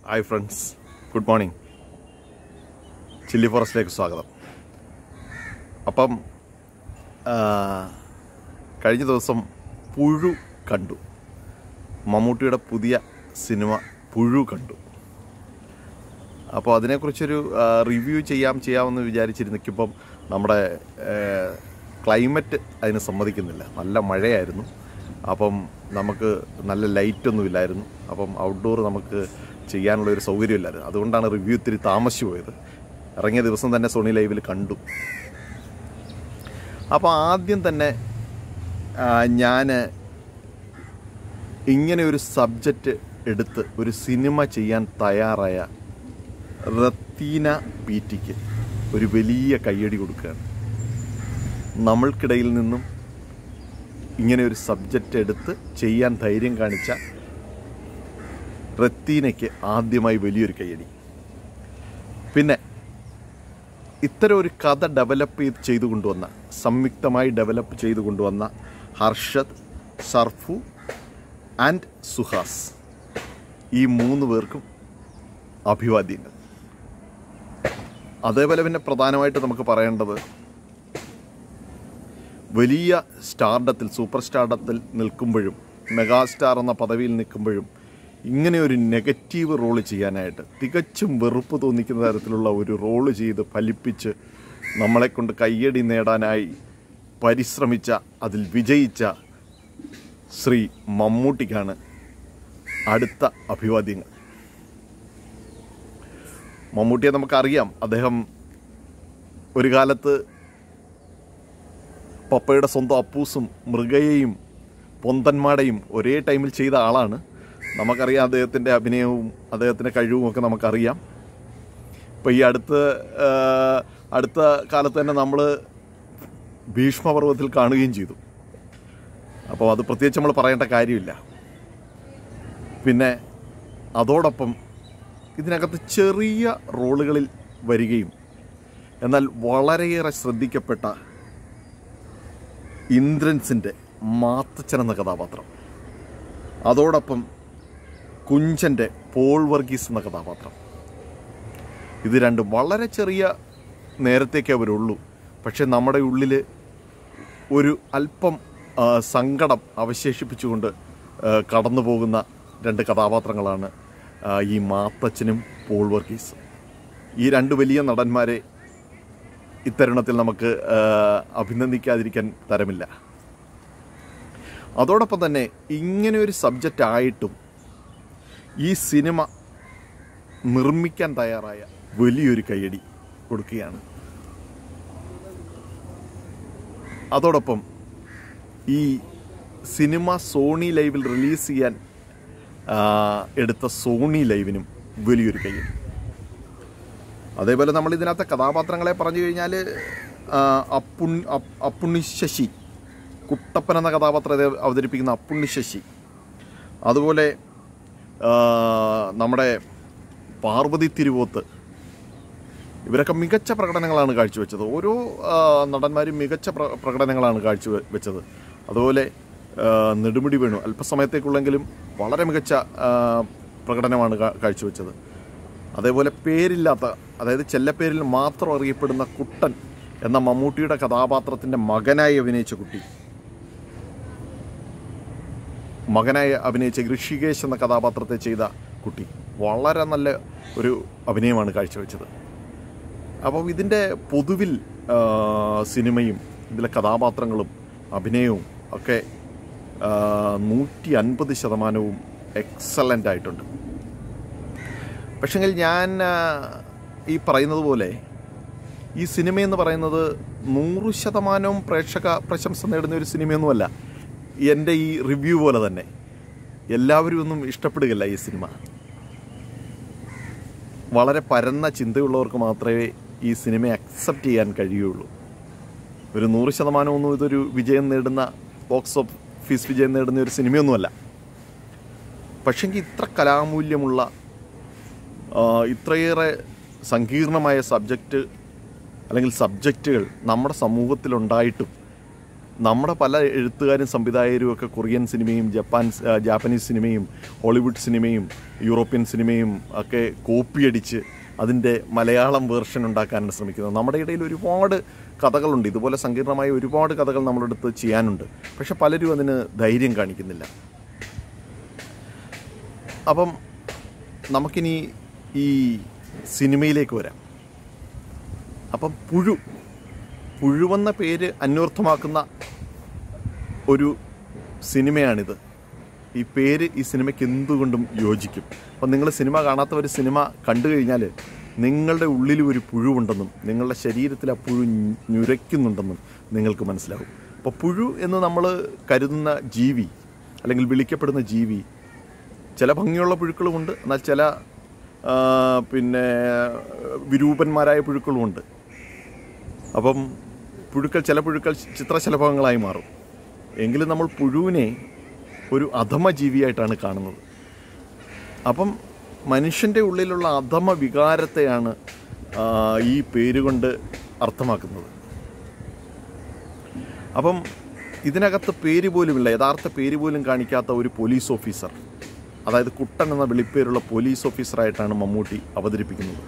hi friends good morning chilli ഫോറസ്റ്റിലേക്ക് സ്വാഗതം അപ്പം ആ, കഴിഞ്ഞ ദിവസം പുഴു കണ്ടു മമ്മൂട്ടിയുടെ പുതിയ സിനിമ പുഴു കണ്ടു അപ്പോൾ അതിനെക്കുറിച്ചൊരു റിവ്യൂ ചെയ്യാം ചെയ്യാമെന്ന് വിചാരിച്ചിരുന്നിരിക്കുമ്പം നമ്മുടെ ക്ലൈമറ്റ് അതിന് സമ്മതിക്കുന്നില്ല നല്ല മഴയായിരുന്നു അപ്പം നമുക്ക് നല്ല ലൈറ്റൊന്നും ഇല്ലായിരുന്നു അപ്പം ഔട്ട്ഡോർ നമുക്ക് ചെയ്യാനുള്ള ഒരു സൗകര്യമില്ലായിരുന്നു അതുകൊണ്ടാണ് റിവ്യൂ ഇത്തിരി താമസിച്ചു പോയത് ഇറങ്ങിയ ദിവസം തന്നെ സോണി ലൈവിൽ കണ്ടു അപ്പോൾ ആദ്യം തന്നെ ഞാൻ ഇങ്ങനെ ഒരു സബ്ജക്റ്റ് എടുത്ത് ഒരു സിനിമ ചെയ്യാൻ തയ്യാറായ റത്തീന പീറ്റിക്ക് ഒരു വലിയ കയ്യടി കൊടുക്കുകയാണ് നമ്മൾക്കിടയിൽ നിന്നും ഇങ്ങനെ ഒരു സബ്ജക്റ്റ് എടുത്ത് ചെയ്യാൻ ധൈര്യം കാണിച്ച റത്തീനയ്ക്ക് ആദ്യമായി വലിയൊരു കയ്യടി പിന്നെ ഇത്തരം ഒരു കഥ ഡെവലപ്പ് ചെയ്ത് ചെയ്തു കൊണ്ടുവന്ന സംയുക്തമായി ഡെവലപ്പ് ചെയ്തു കൊണ്ടുവന്ന ഹർഷദ് സർഫു ആൻഡ് സുഹാസ് ഈ മൂന്ന് പേർക്കും അഭിവാദ്യങ്ങൾ അതേപോലെ പിന്നെ പ്രധാനമായിട്ട് നമുക്ക് പറയേണ്ടത് വലിയ സ്റ്റാർഡത്തിൽ സൂപ്പർ സ്റ്റാർഡത്തിൽ നിൽക്കുമ്പോഴും മെഗാസ്റ്റാർ എന്ന പദവിയിൽ നിൽക്കുമ്പോഴും ഇങ്ങനെ ഒരു നെഗറ്റീവ് റോള് ചെയ്യാനായിട്ട് തികച്ചും വെറുപ്പ് തോന്നിക്കുന്ന തരത്തിലുള്ള ഒരു റോള് ചെയ്ത് ഫലിപ്പിച്ച് നമ്മളെ കൊണ്ട് കയ്യടി നേടാനായി പരിശ്രമിച്ച അതിൽ വിജയിച്ച ശ്രീ മമ്മൂട്ടിക്കാണ് അടുത്ത അഭിവാദ്യങ്ങൾ മമ്മൂട്ടിയെ നമുക്കറിയാം അദ്ദേഹം ഒരു കാലത്ത് പപ്പയുടെ സ്വന്തം അപ്പൂസും മൃഗയെയും പൊന്തന്മാടെയും ഒരേ ടൈമിൽ ചെയ്ത ആളാണ് നമുക്കറിയാം അദ്ദേഹത്തിൻ്റെ അഭിനയവും അദ്ദേഹത്തിൻ്റെ കഴിവും ഒക്കെ നമുക്കറിയാം ഇപ്പോൾ ഈ അടുത്ത ആ, അടുത്ത കാലത്ത് തന്നെ നമ്മൾ ഭീഷ്മപർവത്തിൽ കാണുകയും ചെയ്തു അപ്പോൾ അത് പ്രത്യേകിച്ച് നമ്മൾ പറയേണ്ട കാര്യമില്ല പിന്നെ അതോടൊപ്പം ഇതിനകത്ത് ചെറിയ റോളുകളിൽ വരികയും എന്നാൽ വളരെയേറെ ശ്രദ്ധിക്കപ്പെട്ട ഇന്ദ്രൻസിൻ്റെ മാത്തച്ഛൻ എന്ന കഥാപാത്രം അതോടൊപ്പം കുഞ്ചൻ്റെ പോൾ വർഗീസ് എന്ന കഥാപാത്രം ഇത് രണ്ടും വളരെ ചെറിയ നേരത്തേക്കേ അവരുള്ളൂ പക്ഷെ നമ്മുടെ ഉള്ളിൽ ഒരു അല്പം ആ, സങ്കടം അവശേഷിപ്പിച്ചുകൊണ്ട് ആ, കടന്നു പോകുന്ന രണ്ട് കഥാപാത്രങ്ങളാണ് ആ, ഈ മാത്തച്ഛനും പോൾ വർഗീസും ഈ രണ്ട് വലിയ നടന്മാരെ ഇത്തരുണത്തിൽ നമുക്ക് ആ, അഭിനന്ദിക്കാതിരിക്കാൻ തരമില്ല അതോടൊപ്പം തന്നെ ഇങ്ങനെ ഒരു സബ്ജക്റ്റ് ആയിട്ടും ഈ സിനിമ നിർമ്മിക്കാൻ തയ്യാറായ വലിയൊരു കയ്യടി കൊടുക്കുകയാണ് അതോടൊപ്പം ഈ സിനിമ സോണി ലൈവിൽ റിലീസ് ചെയ്യാൻ ആ, എടുത്ത സോണി ലൈവിനും വലിയൊരു കയ്യടി അതേപോലെ നമ്മൾ ഇതിനകത്തെ കഥാപാത്രങ്ങളെ പറഞ്ഞു കഴിഞ്ഞാൽ അപ്പുൺ അപ്പ്- അപ്പുണ്ണി ശശി കുട്ടപ്പൻ എന്ന കഥാപാത്രത്തെ അവതരിപ്പിക്കുന്ന അപ്പുണ്ണി ശശി അതുപോലെ ആ, നമ്മുടെ പാർവതി തിരുവോത്ത് ഇവരൊക്കെ മികച്ച പ്രകടനങ്ങളാണ് കാഴ്ചവെച്ചത് ഓരോ ആ, നടന്മാരും മികച്ച പ്ര- പ്രകടനങ്ങളാണ് കാഴ്ചവെച്ചത് അതുപോലെ ആ, നെടുമുടി വേണു അല്പസമയത്തേക്കുള്ളെങ്കിലും വളരെ മികച്ച ആ, പ്രകടനമാണ് കാ- കാഴ്ചവെച്ചത് അതേപോലെ പേരില്ലാത്ത അതായത് ചെല്ലപ്പേരിൽ മാത്രം അറിയപ്പെടുന്ന കുട്ടൻ എന്ന മമ്മൂട്ടിയുടെ കഥാപാത്രത്തിൻ്റെ മകനായി അഭിനയിച്ച കുട്ടി മകനായി അഭിനയിച്ച ഋഷികേശ് എന്ന കഥാപാത്രത്തെ ചെയ്ത കുട്ടി വളരെ നല്ല ഒരു അഭിനയമാണ് കാഴ്ചവെച്ചത് അപ്പോൾ ഇതിൻ്റെ പൊതുവിൽ ആ, സിനിമയും ഇതിലെ കഥാപാത്രങ്ങളും അഭിനയവും ഒക്കെ നൂറ്റി അൻപത് ശതമാനവും എക്സലൻ്റ് ആയിട്ടുണ്ട് പക്ഷെങ്കിൽ ഞാൻ ആ, ഈ പറയുന്നത് പോലെ ഈ സിനിമയെന്ന് പറയുന്നത് നൂറ് ശതമാനവും പ്രേക്ഷക പ്രശംസ നേടുന്ന ഒരു സിനിമയൊന്നുമല്ല എൻ്റെ ഈ റിവ്യൂ പോലെ തന്നെ എല്ലാവരും ഒന്നും ഇഷ്ടപ്പെടുകയില്ല ഈ സിനിമ വളരെ പരന്ന ചിന്തയുള്ളവർക്ക് മാത്രമേ ഈ സിനിമയെ അക്സെപ്റ്റ് ചെയ്യാൻ കഴിയുള്ളൂ ഒരു നൂറ് ശതമാനമൊന്നും ഇതൊരു വിജയം നേടുന്ന ബോക്സ് ഓഫീസ് വിജയം നേടുന്ന ഒരു സിനിമയൊന്നുമല്ല പക്ഷെങ്കിൽ ഇത്ര കലാമൂല്യമുള്ള ആ, ഇത്രയേറെ സങ്കീർണമായ സബ്ജക്റ്റ് അല്ലെങ്കിൽ സബ്ജക്റ്റുകൾ നമ്മുടെ സമൂഹത്തിലുണ്ടായിട്ടും നമ്മുടെ പല എഴുത്തുകാരും സംവിധായകരും ഒക്കെ കൊറിയൻ സിനിമയും ജപ്പാൻ ആ, ജാപ്പനീസ് സിനിമയും ഹോളിവുഡ് സിനിമയും യൂറോപ്യൻ സിനിമയും ഒക്കെ കോപ്പിയടിച്ച് അതിൻ്റെ മലയാളം വേർഷൻ ഉണ്ടാക്കാനാണ് ശ്രമിക്കുന്നത് നമ്മുടെ ഇടയിൽ ഒരുപാട് കഥകളുണ്ട് ഇതുപോലെ സങ്കീർണമായ ഒരുപാട് കഥകൾ നമ്മുടെ അടുത്ത് ചെയ്യാനുണ്ട് പക്ഷെ പലരും അതിന് ധൈര്യം കാണിക്കുന്നില്ല അപ്പം നമുക്കിനി ഈ സിനിമയിലേക്ക് വരാം അപ്പം പുഴു പുഴുവെന്ന പേര് അന്വർത്ഥമാക്കുന്ന ഒരു സിനിമയാണിത് ഈ പേര് ഈ സിനിമയ്ക്ക് എന്തുകൊണ്ടും യോജിക്കും അപ്പം നിങ്ങൾ സിനിമ കാണാത്തവർ സിനിമ കണ്ടു കഴിഞ്ഞാൽ നിങ്ങളുടെ ഉള്ളിൽ ഒരു പുഴുവുണ്ടെന്നും നിങ്ങളുടെ ശരീരത്തിൽ ആ പുഴു ഞു- ഞുരയ്ക്കുന്നുണ്ടെന്നും നിങ്ങൾക്ക് മനസ്സിലാവും അപ്പോൾ പുഴു എന്ന് നമ്മൾ കരുതുന്ന ജീവി അല്ലെങ്കിൽ വിളിക്കപ്പെടുന്ന ജീവി ചില ഭംഗിയുള്ള പുഴുക്കളുമുണ്ട് എന്നാൽ ചില ആ, പിന്നെ വിരൂപന്മാരായ പുഴുക്കളുമുണ്ട് അപ്പം പുഴുക്കൾ ചില പുഴുക്കൾ ചിത്രശലഭങ്ങളായി മാറും എങ്കിലും നമ്മൾ പുഴുവിനെ ഒരു അധമ ജീവിയായിട്ടാണ് കാണുന്നത് അപ്പം മനുഷ്യൻ്റെ ഉള്ളിലുള്ള അധമ വികാരത്തെയാണ് ആ, ഈ പേരുകൊണ്ട് അർത്ഥമാക്കുന്നത് അപ്പം ഇതിനകത്ത് പേര് പോലുമില്ല യഥാർത്ഥ പേര് പോലും കാണിക്കാത്ത ഒരു പോലീസ് ഓഫീസർ അതായത് കുട്ടൻ എന്ന വിളിപ്പേരുള്ള പോലീസ് ഓഫീസറായിട്ടാണ് മമ്മൂട്ടി അവതരിപ്പിക്കുന്നത്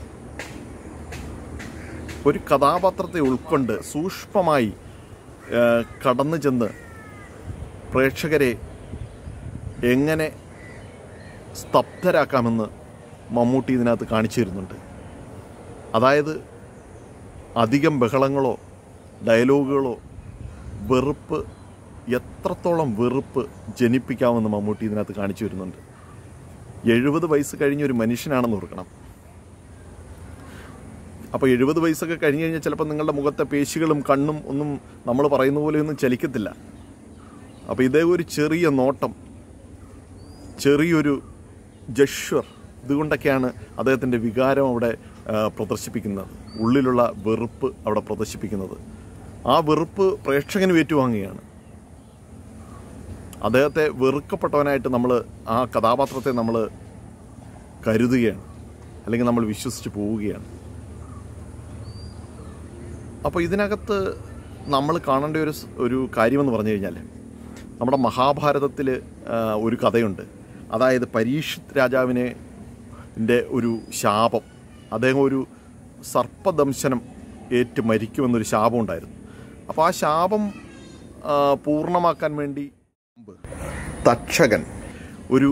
ഒരു കഥാപാത്രത്തെ ഉൾക്കൊണ്ട് സൂക്ഷ്മമായി ആ, കടന്നു ചെന്ന് പ്രേക്ഷകരെ എങ്ങനെ സ്തബ്ധരാക്കാമെന്ന് മമ്മൂട്ടി ഇതിനകത്ത് കാണിച്ചു തരുന്നുണ്ട് അതായത് അധികം ബഹളങ്ങളോ ഡയലോഗുകളോ വെറുപ്പ് എത്രത്തോളം വെറുപ്പ് ജനിപ്പിക്കാമെന്ന് മമ്മൂട്ടി ഇതിനകത്ത് കാണിച്ചു വരുന്നുണ്ട് എഴുപത് വയസ്സ് കഴിഞ്ഞ ഒരു മനുഷ്യനാണെന്ന് ഓർക്കണം അപ്പോൾ എഴുപത് വയസ്സൊക്കെ കഴിഞ്ഞ് കഴിഞ്ഞാൽ ചിലപ്പോൾ നിങ്ങളുടെ മുഖത്തെ പേശികളും കണ്ണും ഒന്നും നമ്മൾ പറയുന്ന പോലെയൊന്നും ചലിക്കത്തില്ല അപ്പോൾ ഇതേ ഒരു ചെറിയ നോട്ടം ചെറിയൊരു ജഷ്വർ ഇതുകൊണ്ടൊക്കെയാണ് അദ്ദേഹത്തിൻ്റെ വികാരം അവിടെ ആ, പ്രദർശിപ്പിക്കുന്നത് ഉള്ളിലുള്ള വെറുപ്പ് അവിടെ പ്രദർശിപ്പിക്കുന്നത് ആ വെറുപ്പ് പ്രേക്ഷകന് ഏറ്റുവാങ്ങുകയാണ് അദ്ദേഹത്തെ വെറുക്കപ്പെട്ടവനായിട്ട് നമ്മൾ ആ കഥാപാത്രത്തെ നമ്മൾ കരുതുകയാണ് അല്ലെങ്കിൽ നമ്മൾ വിശ്വസിച്ച് പോവുകയാണ് അപ്പോൾ ഇതിനകത്ത് നമ്മൾ കാണേണ്ട ഒരു സ്- ഒരു കാര്യമെന്ന് പറഞ്ഞു കഴിഞ്ഞാൽ നമ്മുടെ മഹാഭാരതത്തിൽ ഒരു കഥയുണ്ട് അതായത് പരീക്ഷിത് രാജാവിനെ ൻ്റെ ഒരു ശാപം അദ്ദേഹം ഒരു സർപ്പദംശനം ഏറ്റ് മരിക്കുമെന്നൊരു ശാപം ഉണ്ടായിരുന്നു അപ്പോൾ ആ ശാപം ആ, പൂർണ്ണമാക്കാൻ വേണ്ടി തക്ഷകൻ ഒരു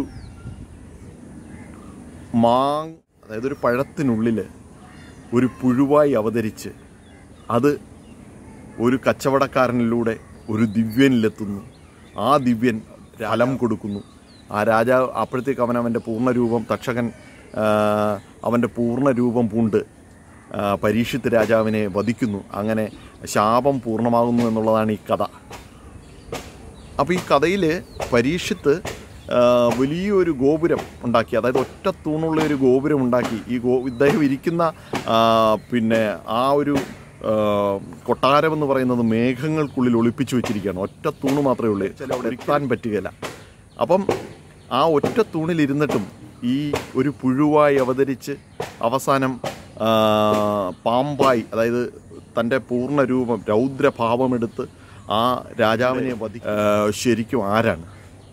മാങ് അതായത് ഒരു പഴത്തിനുള്ളിൽ ഒരു പുഴുവായി അവതരിച്ച് അത് ഒരു കച്ചവടക്കാരനിലൂടെ ഒരു ദിവ്യനിലെത്തുന്നു ആ ദിവ്യൻ ഫലം കൊടുക്കുന്നു ആ രാജാവ് അപ്പോഴത്തേക്ക് അവൻ അവൻ്റെ പൂർണ്ണരൂപം തക്ഷകൻ ആ, അവൻ്റെ പൂർണ്ണരൂപം പൂണ്ട് ആ, പരീക്ഷിത്ത് രാജാവിനെ വധിക്കുന്നു അങ്ങനെ ശാപം പൂർണ്ണമാകുന്നു എന്നുള്ളതാണ് ഈ കഥ അപ്പോൾ ഈ കഥയിൽ പരീക്ഷത്ത് ആ, വലിയൊരു ഗോപുരം ഉണ്ടാക്കി അതായത് ഒറ്റ തൂണുള്ള ഒരു ഗോപുരം ഉണ്ടാക്കി ഈ ഗോ ഇദ്ദേഹം ഇരിക്കുന്ന ആ, പിന്നെ ആ ഒരു ആ, കൊട്ടാരം എന്ന് പറയുന്നത് മേഘങ്ങൾക്കുള്ളിൽ ഒളിപ്പിച്ചു വെച്ചിരിക്കുകയാണ് ഒറ്റ തൂണ് മാത്രമേ ഉള്ളൂ ചില അവിടെ എത്താൻ പറ്റുകയില്ല അപ്പം ആ ഒറ്റ തൂണിലിരുന്നിട്ടും ഈ ഒരു പുഴുവായി അവതരിച്ച് അവസാനം ആ, പാമ്പായി അതായത് തൻ്റെ പൂർണ്ണ രൂപം രൗദ്രഭാവമെടുത്ത് ആ രാജാവിനെ വധി ആ, ശരിക്കും ആരാണ്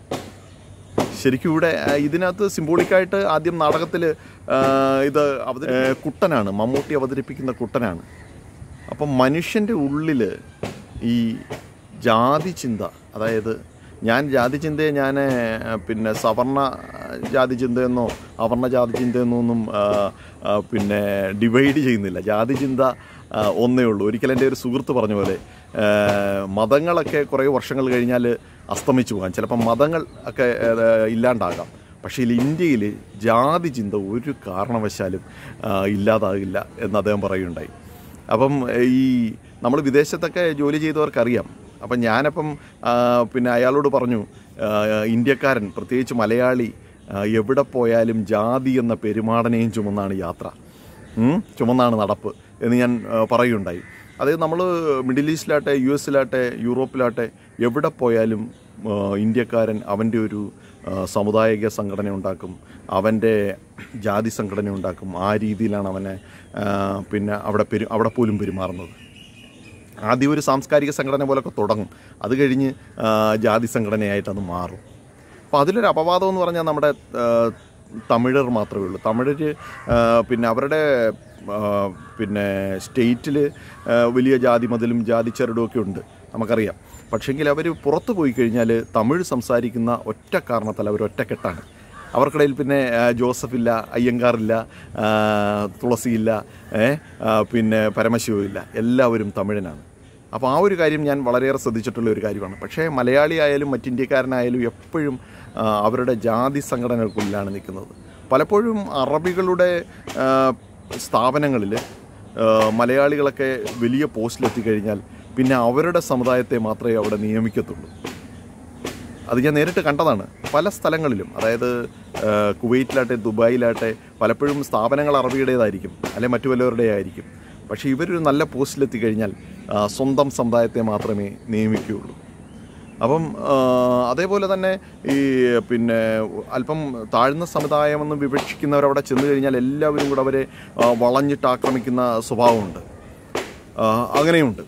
ശരിക്കും ഇവിടെ ആ, ഇതിനകത്ത് സിംബോളിക്കായിട്ട് ആദ്യം നാടകത്തിൽ ഇത് അവതരി ആ, കുട്ടനാണ് മമ്മൂട്ടി അവതരിപ്പിക്കുന്ന കുട്ടനാണ് അപ്പം മനുഷ്യൻ്റെ ഉള്ളിൽ ഈ ജാതി ചിന്ത അതായത് ഞാൻ ജാതി ചിന്തയെ ഞാൻ ആ, പിന്നെ സവർണ ജാതി ചിന്തയെന്നോ അവർണ ജാതി ചിന്തയെന്നോ ഒന്നും ആ, ആ, പിന്നെ ഡിവൈഡ് ചെയ്യുന്നില്ല ജാതി ചിന്ത ആ, ഒന്നേ ഉള്ളൂ ഒരിക്കൽ എൻ്റെ ഒരു സുഹൃത്ത് പറഞ്ഞ പോലെ ആ, മതങ്ങളൊക്കെ കുറേ വർഷങ്ങൾ കഴിഞ്ഞാൽ അസ്തമിച്ചു പോകാം ചിലപ്പം മതങ്ങൾ ഒക്കെ ആ, ഇല്ലാണ്ടാകാം പക്ഷേ ഇതിൽ ഇന്ത്യയിൽ ജാതി ചിന്ത ഒരു കാരണവശാലും ആ, ഇല്ലാതാകില്ല എന്ന് അദ്ദേഹം പറയുകയുണ്ടായി അപ്പം ഈ നമ്മൾ വിദേശത്തൊക്കെ ജോലി ചെയ്തവർക്കറിയാം അപ്പം ഞാനപ്പം ആ, പിന്നെ അയാളോട് പറഞ്ഞു ആ, ഇന്ത്യക്കാരൻ പ്രത്യേകിച്ച് മലയാളി ആ, എവിടെ പോയാലും ജാതി എന്ന പെരുമാടനെയും ചുമന്നാണ് യാത്ര ഉം, ചുമന്നാണ് നടപ്പ് എന്ന് ഞാൻ ആ, പറയുകയുണ്ടായി അതായത് നമ്മൾ മിഡിൽ ഈസ്റ്റിലാട്ടെ യു എസിലാട്ടെ യൂറോപ്പിലാട്ടെ എവിടെ പോയാലും ആ, ഇന്ത്യക്കാരൻ അവൻ്റെ ഒരു ആ, സമുദായിക സംഘടന ഉണ്ടാക്കും അവൻ്റെ ജാതി സംഘടന ഉണ്ടാക്കും ആ രീതിയിലാണ് അവനെ ആ, പിന്നെ അവിടെ പെരു അവിടെ പോലും പെരുമാറുന്നത് ആദ്യം ഒരു സാംസ്കാരിക സംഘടന പോലൊക്കെ തുടങ്ങും അത് കഴിഞ്ഞ് ആ, ജാതി സംഘടനയായിട്ട് അത് മാറും അപ്പോൾ അതിലൊരു അപവാദം എന്ന് പറഞ്ഞാൽ നമ്മുടെ ആ, തമിഴർ മാത്രമേ ഉള്ളൂ തമിഴർ ആ, പിന്നെ അവരുടെ ആ, പിന്നെ സ്റ്റേറ്റിൽ വലിയ ജാതി മതിലും ജാതി ചരടും ഒക്കെ ഉണ്ട് നമുക്കറിയാം പക്ഷെങ്കിൽ അവർ പുറത്ത് പോയി കഴിഞ്ഞാൽ തമിഴ് സംസാരിക്കുന്ന ഒറ്റ കാരണത്താൽ അവർ ഒറ്റക്കെട്ടാണ് അവർക്കിടയിൽ പിന്നെ ആ, ജോസഫില്ല അയ്യങ്കാറില്ല ആ, തുളസിയില്ല ഏ, ആ, പിന്നെ പരമശിവമില്ല എല്ലാവരും തമിഴനാണ് അപ്പോൾ ആ ഒരു കാര്യം ഞാൻ വളരെയേറെ ശ്രദ്ധിച്ചിട്ടുള്ള ഒരു കാര്യമാണ് പക്ഷേ മലയാളി ആയാലും മറ്റിന്ത്യക്കാരനായാലും എപ്പോഴും ആ, അവരുടെ ജാതി സംഘടനകൾക്കുള്ളിലാണ് നിൽക്കുന്നത് പലപ്പോഴും അറബികളുടെ ആ, സ്ഥാപനങ്ങളിൽ ആ, മലയാളികളൊക്കെ വലിയ പോസ്റ്റിലെത്തിക്കഴിഞ്ഞാൽ പിന്നെ അവരുടെ സമുദായത്തെ മാത്രമേ അവിടെ നിയമിക്കത്തുള്ളൂ അത് ഞാൻ നേരിട്ട് കണ്ടതാണ് പല സ്ഥലങ്ങളിലും അതായത് ആ, കുവൈറ്റിലാട്ടെ ദുബായിലാട്ടെ പലപ്പോഴും സ്ഥാപനങ്ങൾ അറബിയുടേതായിരിക്കും അല്ലെ മറ്റു വല്ലവരുടെ ആയിരിക്കും പക്ഷേ ഇവരൊരു നല്ല പോസ്റ്റിലെത്തി കഴിഞ്ഞാൽ ആ, സ്വന്തം സമുദായത്തെ മാത്രമേ നിയമിക്കുകയുള്ളൂ അപ്പം ആ, അതേപോലെ തന്നെ ഈ പിന്നെ അല്പം താഴ്ന്ന സമുദായമെന്ന് വിവക്ഷിക്കുന്നവരവിടെ ചെന്ന് കഴിഞ്ഞാൽ എല്ലാവരും കൂടെ അവരെ ആ, വളഞ്ഞിട്ട് ആക്രമിക്കുന്ന സ്വഭാവമുണ്ട് ആ, അങ്ങനെയുണ്ട്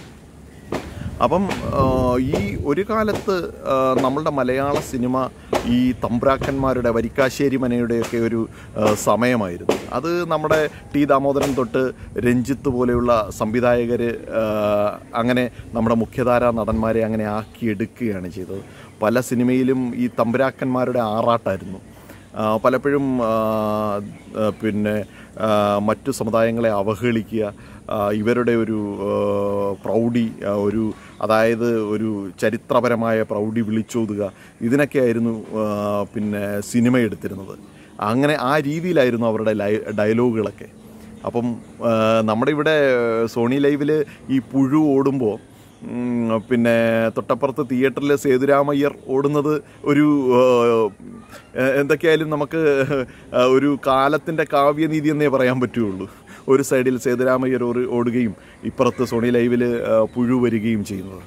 അപ്പം ആ, ഈ ഒരു കാലത്ത് ആ, നമ്മളുടെ മലയാള സിനിമ ഈ തമ്പ്രാക്കന്മാരുടെ വരിക്കാശ്ശേരി മനയുടെയൊക്കെ ഒരു ആ, സമയമായിരുന്നു അത് നമ്മുടെ ടി ദാമോദരൻ തൊട്ട് രഞ്ജിത്ത് പോലെയുള്ള സംവിധായകർ അങ്ങനെ നമ്മുടെ മുഖ്യധാരാ നടന്മാരെ അങ്ങനെ ആക്കിയെടുക്കുകയാണ് ചെയ്തത് പല സിനിമയിലും ഈ തമ്പുരാക്കന്മാരുടെ ആറാട്ടായിരുന്നു ആ, പലപ്പോഴും ആ, ആ, പിന്നെ ആ, മറ്റു സമുദായങ്ങളെ അവഹേളിക്കുക ആ, ഇവരുടെ ഒരു ആ, പ്രൗഢി ആ, ഒരു അതായത് ഒരു ചരിത്രപരമായ പ്രൗഢി വിളിച്ചോതുക ഇതിനൊക്കെയായിരുന്നു ആ, പിന്നെ സിനിമ എടുത്തിരുന്നത് അങ്ങനെ ആ രീതിയിലായിരുന്നു അവരുടെ ലൈ ഡയലോഗുകളൊക്കെ അപ്പം ആ, നമ്മുടെ ഇവിടെ സോണി ലൈവിൽ ഈ പുഴു ഓടുമ്പോൾ ഉം, പിന്നെ തൊട്ടപ്പുറത്ത് തിയേറ്ററിൽ സേതുരാമയ്യർ ഓടുന്നത് ഒരു ആ, എന്തൊക്കെയായാലും നമുക്ക് ആ, ഒരു കാലത്തിൻ്റെ കാവ്യനീതി എന്നേ പറയാൻ പറ്റുള്ളൂ ഒരു സൈഡിൽ സേതുരാമയ്യർ ഓട്- ഓടുകയും ഇപ്പുറത്ത് സോണി ലൈവിൽ പുഴു വരികയും ചെയ്യുന്നത്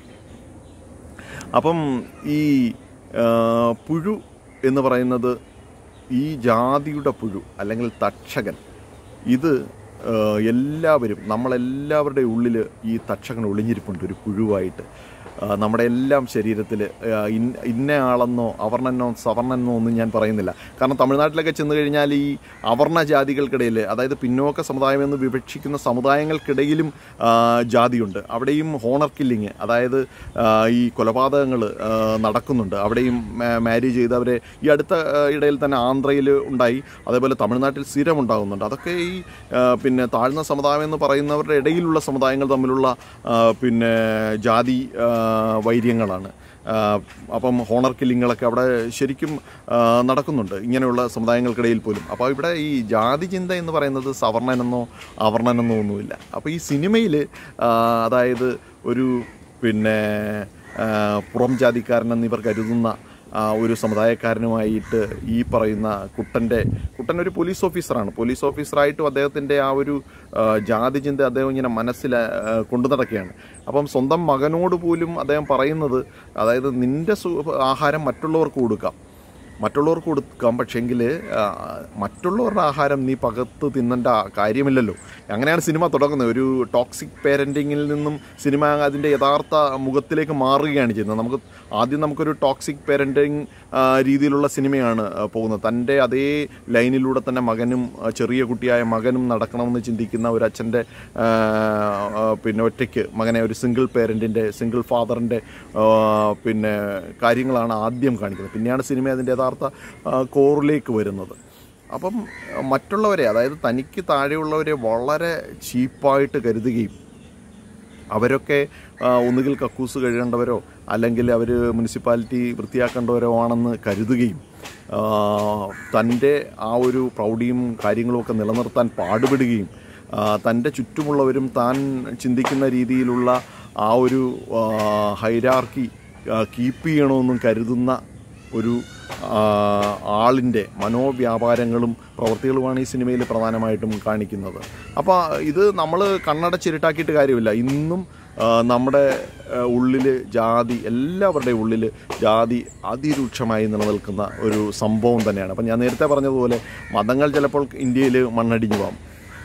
അപ്പം ഈ ആ, പുഴു എന്ന് പറയുന്നത് ഈ ജാതിയുടെ പുഴു അല്ലെങ്കിൽ തക്ഷകൻ ഇത് ആ, എല്ലാവരും നമ്മളെല്ലാവരുടെ ഉള്ളിൽ ഈ തക്ഷകൻ ഒളിഞ്ഞിരിപ്പുണ്ട് ഒരു പുഴുവായിട്ട് ആ, നമ്മുടെ എല്ലാം ശരീരത്തിൽ ഇന്ന ആളെന്നോ അവർണെന്നോ സവർണെന്നോ ഒന്നും ഞാൻ പറയുന്നില്ല കാരണം തമിഴ്നാട്ടിലൊക്കെ ചെന്ന് കഴിഞ്ഞാൽ ഈ അവർണ ജാതികൾക്കിടയിൽ അതായത് പിന്നോക്ക സമുദായം എന്ന് വിവക്ഷിക്കുന്ന സമുദായങ്ങൾക്കിടയിലും ആ, ജാതിയുണ്ട് അവിടെയും ഹോണർ കില്ലിങ് അതായത് ആ, ഈ കൊലപാതകങ്ങൾ നടക്കുന്നുണ്ട് അവിടെയും മാരേജ് ചെയ്തവരെ ഈ അടുത്ത ആ, ഇടയിൽ തന്നെ ആന്ധ്രയിൽ ഉണ്ടായി അതേപോലെ തമിഴ്നാട്ടിൽ സ്ഥിരം ഉണ്ടാകുന്നുണ്ട് അതൊക്കെ ഈ ആ, പിന്നെ താഴ്ന്ന സമുദായം എന്ന് പറയുന്നവരുടെ ഇടയിലുള്ള സമുദായങ്ങൾ തമ്മിലുള്ള ആ, പിന്നെ ജാതി ആ, വൈര്യങ്ങളാണ് ആ, അപ്പം ഹോണർ കില്ലിങ്ങളൊക്കെ അവിടെ ശരിക്കും ആ, നടക്കുന്നുണ്ട് ഇങ്ങനെയുള്ള സമുദായങ്ങൾക്കിടയിൽ പോലും അപ്പോൾ ഇവിടെ ഈ ജാതി ചിന്ത എന്ന് പറയുന്നത് സവർണനെന്നോ അവർണനെന്നോ ഒന്നുമില്ല അപ്പോൾ ഈ സിനിമയിൽ അതായത് ഒരു പിന്നെ ആ, പുറം ജാതിക്കാരനെന്ന് ഇവർ കരുതുന്ന ആ, ഒരു സമുദായക്കാരനുമായിട്ട് ഈ പറയുന്ന കുട്ടൻ്റെ കുട്ടൻ ഒരു പോലീസ് ഓഫീസറാണ് പോലീസ് ഓഫീസറായിട്ടും അദ്ദേഹത്തിൻ്റെ ആ ഒരു ആ, ജാതി ചിന്ത അദ്ദേഹം ഇങ്ങനെ മനസ്സിൽ ആ, കൊണ്ടു നടക്കുകയാണ് അപ്പം സ്വന്തം മകനോട് പോലും അദ്ദേഹം പറയുന്നത് അതായത് നിൻ്റെ സു ആഹാരം മറ്റുള്ളവർക്ക് കൊടുക്കാം മറ്റുള്ളവർക്ക് കൊടുക്കാം പക്ഷേങ്കിൽ മറ്റുള്ളവരുടെ ആഹാരം നീ പകത്ത് തിന്നേണ്ട കാര്യമില്ലല്ലോ അങ്ങനെയാണ് സിനിമ തുടങ്ങുന്നത് ഒരു ടോക്സിക് പേരൻറ്റിങ്ങിൽ നിന്നും സിനിമ അതിൻ്റെ യഥാർത്ഥ മുഖത്തിലേക്ക് മാറുകയാണ് ചെയ്യുന്നത് നമുക്ക് ആദ്യം നമുക്കൊരു ടോക്സിക് പേരൻറ്റിങ് രീതിയിലുള്ള സിനിമയാണ് ആ, പോകുന്നത് തൻ്റെ അതേ ലൈനിലൂടെ തന്നെ മകനും ആ, ചെറിയ കുട്ടിയായ മകനും നടക്കണമെന്ന് ചിന്തിക്കുന്ന ഒരു അച്ഛൻ്റെ ആ, ആ, പിന്നെ ഒറ്റയ്ക്ക് മകനെ ഒരു സിംഗിൾ പേരൻറ്റിൻ്റെ സിംഗിൾ ഫാദറിൻ്റെ പിന്നെ കാര്യങ്ങളാണ് ആദ്യം കാണിക്കുന്നത് പിന്നെയാണ് സിനിമ അതിൻ്റെ യഥാർത്ഥ ആ, കോറിലേക്ക് വരുന്നത് അപ്പം മറ്റുള്ളവരെ അതായത് തനിക്ക് താഴെയുള്ളവരെ വളരെ ചീപ്പായിട്ട് കരുതുകയും അവരൊക്കെ ആ, ഒന്നുകിൽ കക്കൂസ് കഴുകേണ്ടവരോ അല്ലെങ്കിൽ അവർ മുനിസിപ്പാലിറ്റി വൃത്തിയാക്കേണ്ടവരോ ആണെന്ന് കരുതുകയും ആ, തൻ്റെ ആ ഒരു പ്രൗഢിയും കാര്യങ്ങളുമൊക്കെ നിലനിർത്താൻ പാടുപെടുകയും ആ, തൻ്റെ ചുറ്റുമുള്ളവരും താൻ ചിന്തിക്കുന്ന രീതിയിലുള്ള ആ ഒരു ഹൈരാർക്കി കീപ്പ് ചെയ്യണമെന്നും കരുതുന്ന ഒരു ആ, ആളിൻ്റെ മനോവ്യാപാരങ്ങളും പ്രവൃത്തികളുമാണ് ഈ സിനിമയിൽ പ്രധാനമായിട്ടും കാണിക്കുന്നത് അപ്പോൾ ഇത് നമ്മൾ കണ്ണടച്ചിരുട്ടാക്കിയിട്ട് കാര്യമില്ല ഇന്നും ആ, നമ്മുടെ ഉള്ളിൽ ജാതി എല്ലാവരുടെയും ഉള്ളിൽ ജാതി അതിരൂക്ഷമായി നിലനിൽക്കുന്ന ഒരു സംഭവം തന്നെയാണ് അപ്പം ഞാൻ നേരത്തെ പറഞ്ഞതുപോലെ മതങ്ങൾ ചിലപ്പോൾ ഇന്ത്യയിൽ മണ്ണടിഞ്ഞു പോകാം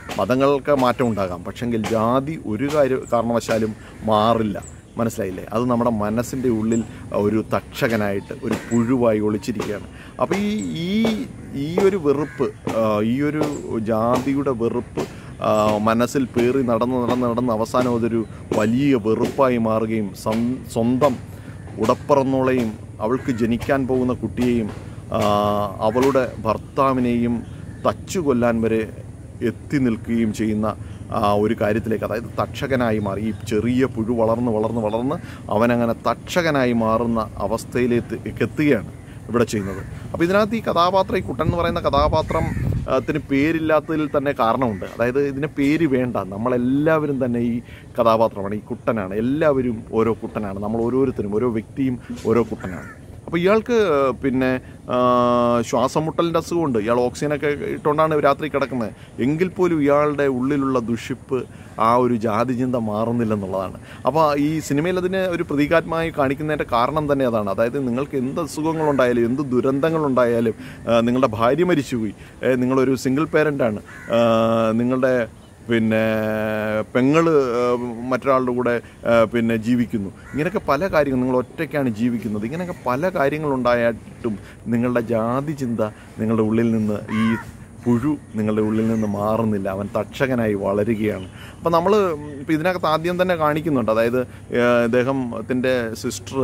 മതങ്ങൾക്ക് മാറ്റം ഉണ്ടാകാം പക്ഷെങ്കിൽ ജാതി ഒരു കാര്യ കാരണവശാലും മാറില്ല മനസ്സിലായില്ലേ അത് നമ്മുടെ മനസ്സിൻ്റെ ഉള്ളിൽ ഒരു തക്ഷകനായിട്ട് ഒരു പുഴുവായി ഒളിച്ചിരിക്കുകയാണ് അപ്പോൾ ഈ ഈ ഈ ഒരു വെറുപ്പ് ആ, ഈ ഒരു ജാതിയുടെ വെറുപ്പ് ആ, മനസ്സിൽ പേറി നടന്ന് നടന്ന് നടന്ന് അവസാനം അതൊരു വലിയ വെറുപ്പായി മാറുകയും സ്വം- സ്വന്തം ഉടപ്പറന്നോളെയും അവൾക്ക് ജനിക്കാൻ പോകുന്ന കുട്ടിയെയും ആ, അവളുടെ ഭർത്താവിനെയും തച്ചു കൊല്ലാൻ വരെ എത്തി നിൽക്കുകയും ചെയ്യുന്ന ആ, ഒരു കാര്യത്തിലേക്ക് അതായത് തക്ഷകനായി മാറി ഈ ചെറിയ പുഴു വളർന്ന് വളർന്ന് വളർന്ന് അവനങ്ങനെ തക്ഷകനായി മാറുന്ന അവസ്ഥയിലേക്ക് എത്തുകയാണ് ഇവിടെ ചെയ്യുന്നത് അപ്പോൾ ഇതിനകത്ത് ഈ കഥാപാത്രം ഈ കുട്ടൻ എന്ന് പറയുന്ന കഥാപാത്രം ആ, ത്തിന് പേരില്ലാത്തതിൽ തന്നെ കാരണമുണ്ട് അതായത് ഇതിന് പേര് വേണ്ട നമ്മളെല്ലാവരും തന്നെ ഈ കഥാപാത്രമാണ് ഈ കുട്ടനാണ് എല്ലാവരും ഓരോ കുട്ടനാണ് നമ്മൾ ഓരോരുത്തരും ഓരോ വ്യക്തിയും ഓരോ കുട്ടനാണ് അപ്പോൾ ഇയാൾക്ക് പിന്നെ ആ, ശ്വാസം മുട്ടലിൻ്റെ അസുഖമുണ്ട് ഇയാൾ ഓക്സിജനൊക്കെ ഇട്ടുകൊണ്ടാണ് രാത്രി കിടക്കുന്നത് എങ്കിൽ പോലും ഇയാളുടെ ഉള്ളിലുള്ള ദുഷിപ്പ് ആ ഒരു ജാതി ചിന്ത മാറുന്നില്ലെന്നുള്ളതാണ് അപ്പോൾ ഈ സിനിമയിൽ അതിന് ഒരു പ്രതീകാത്മകമായി കാണിക്കുന്നതിൻ്റെ കാരണം തന്നെ അതാണ് അതായത് നിങ്ങൾക്ക് എന്ത് അസുഖങ്ങളുണ്ടായാലും എന്ത് ദുരന്തങ്ങളുണ്ടായാലും ആ, നിങ്ങളുടെ ഭാര്യ മരിച്ചുപോയി ഏ, നിങ്ങളൊരു സിംഗിൾ പേരൻ്റാണ് നിങ്ങളുടെ പിന്നെ പെങ്ങള് ഏഹ്, മറ്റൊരാളുടെ കൂടെ ഏഹ്, പിന്നെ ജീവിക്കുന്നു ഇങ്ങനെയൊക്കെ പല കാര്യങ്ങൾ നിങ്ങൾ ഒറ്റയ്ക്കാണ് ജീവിക്കുന്നത് ഇങ്ങനെയൊക്കെ പല കാര്യങ്ങളുണ്ടായിട്ടും നിങ്ങളുടെ ജാതി ചിന്ത നിങ്ങളുടെ ഉള്ളിൽ നിന്ന് ഈ പുഴു നിങ്ങളുടെ ഉള്ളിൽ നിന്ന് മാറുന്നില്ല അവൻ തക്ഷകനായി വളരുകയാണ് അപ്പോൾ നമ്മൾ ഇപ്പോൾ ഇതിനകത്ത് ആദ്യം തന്നെ കാണിക്കുന്നുണ്ട് അതായത് ഏഹ്, ഇദ്ദേഹത്തിൻ്റെ സിസ്റ്റർ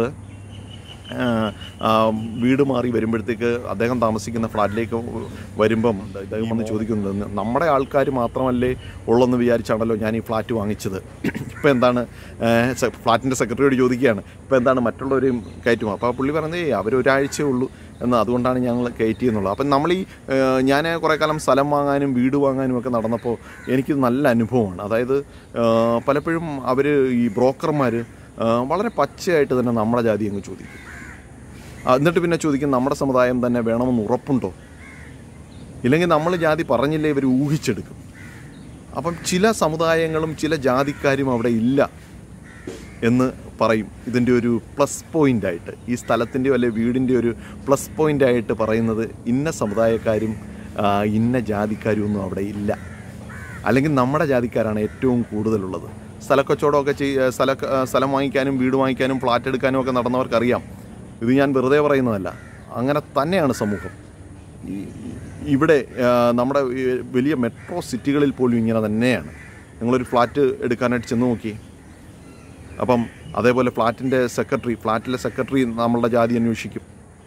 വീട് മാറി വരുമ്പോഴത്തേക്ക് അദ്ദേഹം താമസിക്കുന്ന ഫ്ലാറ്റിലേക്ക് വരുമ്പം ഇദ്ദേഹം വന്ന് ചോദിക്കുന്നത് നമ്മുടെ ആൾക്കാർ മാത്രമല്ലേ ഉള്ളെന്ന് വിചാരിച്ചാണല്ലോ ഞാൻ ഈ ഫ്ലാറ്റ് വാങ്ങിച്ചത് ഇപ്പം എന്താണ് ഫ്ലാറ്റിൻ്റെ സെക്രട്ടറിയോട് ചോദിക്കുകയാണ് ഇപ്പം എന്താണ് മറ്റുള്ളവരെയും കയറ്റുമോ അപ്പോൾ പുള്ളി പറയുന്നത് ഏയ് അവർ ഒരാഴ്ചയേ ഉള്ളൂ എന്ന് അതുകൊണ്ടാണ് ഞങ്ങൾ കയറ്റിയെന്നുള്ളത് അപ്പം നമ്മൾ ഈ ഏഹ്, ഞാൻ കുറേ കാലം സ്ഥലം വാങ്ങാനും വീട് വാങ്ങാനും ഒക്കെ നടന്നപ്പോൾ എനിക്ക് നല്ല അനുഭവമാണ് അതായത് ഏഹ്, പലപ്പോഴും അവർ ഈ ബ്രോക്കർമാർ വളരെ പച്ചയായിട്ട് തന്നെ നമ്മുടെ ജാതി അങ്ങ് ചോദിക്കും ആ, എന്നിട്ട് പിന്നെ ചോദിക്കും നമ്മുടെ സമുദായം തന്നെ വേണമെന്ന് ഉറപ്പുണ്ടോ ഇല്ലെങ്കിൽ നമ്മൾ ജാതി പറഞ്ഞില്ലേ ഇവർ ഊഹിച്ചെടുക്കും അപ്പം ചില സമുദായങ്ങളും ചില ജാതിക്കാരും അവിടെ ഇല്ല എന്ന് പറയും ഇതിൻ്റെ ഒരു പ്ലസ് പോയിൻ്റായിട്ട് ഈ സ്ഥലത്തിൻ്റെയോ അല്ലെ വീടിൻ്റെ ഒരു പ്ലസ് പോയിൻ്റായിട്ട് പറയുന്നത് ഇന്ന സമുദായക്കാരും ആ, ഇന്ന ജാതിക്കാരും ഒന്നും അവിടെ ഇല്ല അല്ലെങ്കിൽ നമ്മുടെ ജാതിക്കാരാണ് ഏറ്റവും കൂടുതലുള്ളത് സ്ഥലക്കച്ചവടമൊക്കെ ചെയ്യ സ്ഥല സ്ഥലം വാങ്ങിക്കാനും വീട് വാങ്ങിക്കാനും ഫ്ലാറ്റ് എടുക്കാനും ഒക്കെ നടന്നവർക്കറിയാം ഇത് ഞാൻ വെറുതെ പറയുന്നതല്ല അങ്ങനെ തന്നെയാണ് സമൂഹം ഈ- ഇവിടെ ആ, നമ്മുടെ ഈ വലിയ മെട്രോ സിറ്റികളിൽ പോലും ഇങ്ങനെ തന്നെയാണ് നിങ്ങളൊരു ഫ്ലാറ്റ് എടുക്കാനായിട്ട് ചെന്ന് നോക്കി അപ്പം അതേപോലെ ഫ്ലാറ്റിൻ്റെ സെക്രട്ടറി ഫ്ലാറ്റിലെ സെക്രട്ടറി നമ്മളുടെ ജാതി അന്വേഷിക്കും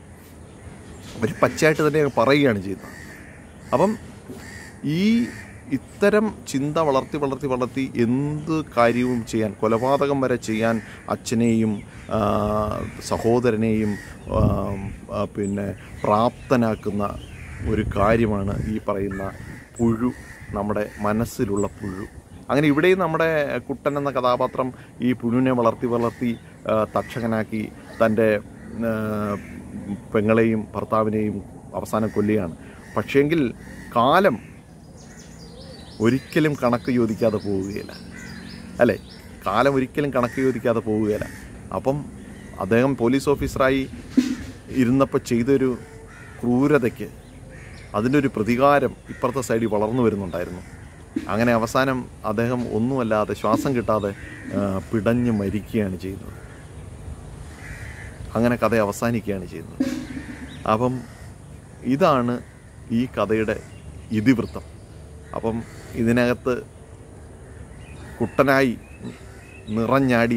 അവർ പച്ചയായിട്ട് തന്നെ അങ്ങ് പറയുകയാണ് ചെയ്യുന്നത് അപ്പം ഈ ഇത്തരം ചിന്ത വളർത്തി വളർത്തി വളർത്തി എന്ത് കാര്യവും ചെയ്യാൻ കൊലപാതകം വരെ ചെയ്യാൻ അച്ഛനെയും ആ, സഹോദരനെയും ആ, ആ, പിന്നെ പ്രാപ്തനാക്കുന്ന ഒരു കാര്യമാണ് ഈ പറയുന്ന പുഴു നമ്മുടെ മനസ്സിലുള്ള പുഴു അങ്ങനെ ഇവിടെയും നമ്മുടെ കുട്ടൻ എന്ന കഥാപാത്രം ഈ പുഴുവിനെ വളർത്തി വളർത്തി ആ, തക്ഷകനാക്കി തൻ്റെ ആ, പെങ്ങളെയും ഭർത്താവിനെയും അവസാനം കൊല്ലുകയാണ് പക്ഷേങ്കിൽ കാലം ഒരിക്കലും കണക്ക് ചോദിക്കാതെ പോവുകയില്ല അല്ലേ കാലം ഒരിക്കലും കണക്ക് ചോദിക്കാതെ പോവുകയില്ല അപ്പം അദ്ദേഹം പോലീസ് ഓഫീസറായി ഇരുന്നപ്പോൾ ചെയ്തൊരു ക്രൂരതയ്ക്ക് അതിൻ്റെ ഒരു പ്രതികാരം ഇപ്പുറത്തെ സൈഡിൽ വളർന്നു വരുന്നുണ്ടായിരുന്നു അങ്ങനെ അവസാനം അദ്ദേഹം ഒന്നുമല്ലാതെ ശ്വാസം കിട്ടാതെ ആ, പിടഞ്ഞ് മരിക്കുകയാണ് ചെയ്യുന്നത് അങ്ങനെ കഥ അവസാനിക്കുകയാണ് ചെയ്യുന്നത് അപ്പം ഇതാണ് ഈ കഥയുടെ ഇതിവൃത്തം അപ്പം ഇതിനകത്ത് കുട്ടനായി നിറഞ്ഞാടിയ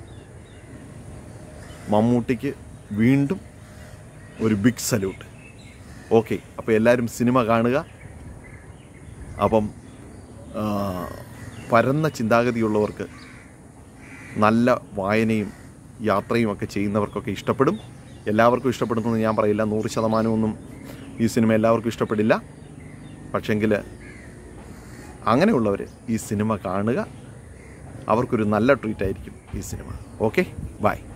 മമ്മൂട്ടിക്ക് വീണ്ടും ഒരു ബിഗ് സല്യൂട്ട് ഓക്കെ അപ്പോൾ എല്ലാവരും സിനിമ കാണുക അപ്പം ആ, പരന്ന ചിന്താഗതിയുള്ളവർക്ക് നല്ല വായനയും യാത്രയും ഒക്കെ ചെയ്യുന്നവർക്കൊക്കെ ഇഷ്ടപ്പെടും എല്ലാവർക്കും ഇഷ്ടപ്പെടുന്നെന്ന് ഞാൻ പറയില്ല നൂറ് ശതമാനമൊന്നും ഈ സിനിമ എല്ലാവർക്കും ഇഷ്ടപ്പെടില്ല പക്ഷെങ്കിൽ അങ്ങനെയുള്ളവർ ഈ സിനിമ കാണുക അവർക്കൊരു നല്ല ട്രീറ്റ് ആയിരിക്കും ഈ സിനിമ ഓക്കെ ബൈ